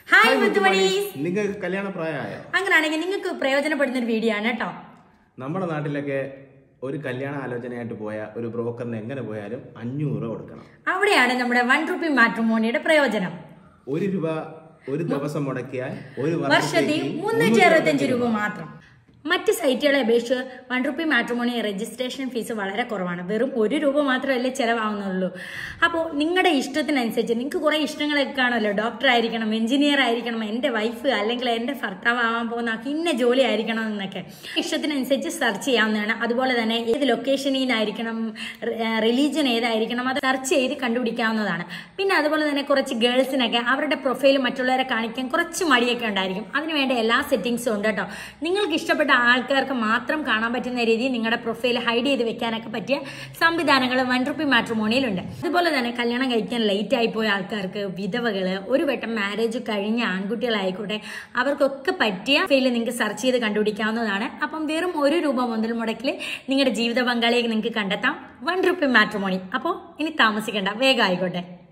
hi മുത്തുമണീസ് നിങ്ങൾക്ക് കല്യാണ പ്രായമായോ അങ്ങനെയാണെങ്കിൽ നിങ്ങൾക്ക് പ്രയോജനപ്പെടുന്ന ഒരു വീഡിയോ ആണ് കേട്ടോ നമ്മുടെ നാട്ടിലൊക്കെ ഒരു കല്യാണ ആലോചനയായിട്ട് പോയ ഒരു ബ്രോക്കറിന് എങ്ങനെ പോയാലും അഞ്ഞൂറ് രൂപ കൊടുക്കണം അവിടെയാണ് നമ്മുടെ വൺ റുപ്പി മാട്രിമോണിയുടെ പ്രയോജനം ഒരു രൂപ ഒരു ദിവസം മുടക്കിയാൽ ഒരു വർഷത്തിൽ വർഷത്തേക്ക് മുന്നൂറ്റി അറുപത്തഞ്ച് രൂപ മാത്രം മറ്റ് സൈറ്റുകളെ അപേക്ഷിച്ച് one rupee matrimony registration fees വളരെ കുറവാണ് വെറും ഒരു രൂപ മാത്രമല്ലേ ചിലവാകുന്നുള്ളൂ അപ്പോൾ നിങ്ങളുടെ ഇഷ്ടത്തിനനുസരിച്ച് നിങ്ങൾക്ക് കുറേ ഇഷ്ടങ്ങളൊക്കെ കാണുമല്ലോ ഡോക്ടർ ആയിരിക്കണം എഞ്ചിനീയർ ആയിരിക്കണം എൻ്റെ വൈഫ് അല്ലെങ്കിൽ എൻ്റെ ഭർത്താവ് ആവാൻ പോകുന്ന ആൾക്ക് ഇന്ന ജോലി ആയിരിക്കണം എന്നൊക്കെ ഇഷ്ടത്തിനനുസരിച്ച് സെർച്ച് ചെയ്യാവുന്നതാണ് അതുപോലെ തന്നെ ഏത് ലൊക്കേഷനിൽ നിന്നായിരിക്കണം റിലീജിയൻ ഏതായിരിക്കണം അത് സെർച്ച് ചെയ്ത് കണ്ടുപിടിക്കാവുന്നതാണ് പിന്നെ അതുപോലെ തന്നെ കുറച്ച് ഗേൾസിനൊക്കെ അവരുടെ പ്രൊഫൈൽ മറ്റുള്ളവരെ കാണിക്കാൻ കുറച്ച് മടിയൊക്കെ ഉണ്ടായിരിക്കും അതിനുവേണ്ട എല്ലാ സെറ്റിങ്സും ഉണ്ട് കേട്ടോ നിങ്ങൾക്ക് ഇഷ്ടപ്പെട്ട ആൾക്കാർക്ക് മാത്രം കാണാൻ പറ്റുന്ന രീതിയിൽ നിങ്ങളുടെ പ്രൊഫൈൽ ഹൈഡ് ചെയ്ത് വെക്കാനൊക്കെ പറ്റിയ സംവിധാനങ്ങൾ വൺ റുപ്പി മാട്രിമോണിയിലുണ്ട് അതുപോലെ തന്നെ കല്യാണം കഴിക്കാൻ ലേറ്റ് ആയി പോയ ആൾക്കാർക്ക് വിധവകള് ഒരു വട്ടം മാരേജ് കഴിഞ്ഞ ആൺകുട്ടികളായിക്കോട്ടെ അവർക്കൊക്കെ പറ്റിയ ഫെയിൽ നിങ്ങൾക്ക് സെർച്ച് ചെയ്ത് കണ്ടുപിടിക്കാവുന്നതാണ് അപ്പം വെറും ഒരു രൂപ മുതൽ മുടക്കിൽ നിങ്ങളുടെ ജീവിത പങ്കാളിയെ നിങ്ങൾക്ക് കണ്ടെത്താം വൺ റുപ്പി മാട്രിമോണി അപ്പോൾ ഇനി താമസിക്കേണ്ട വേഗം ആയിക്കോട്ടെ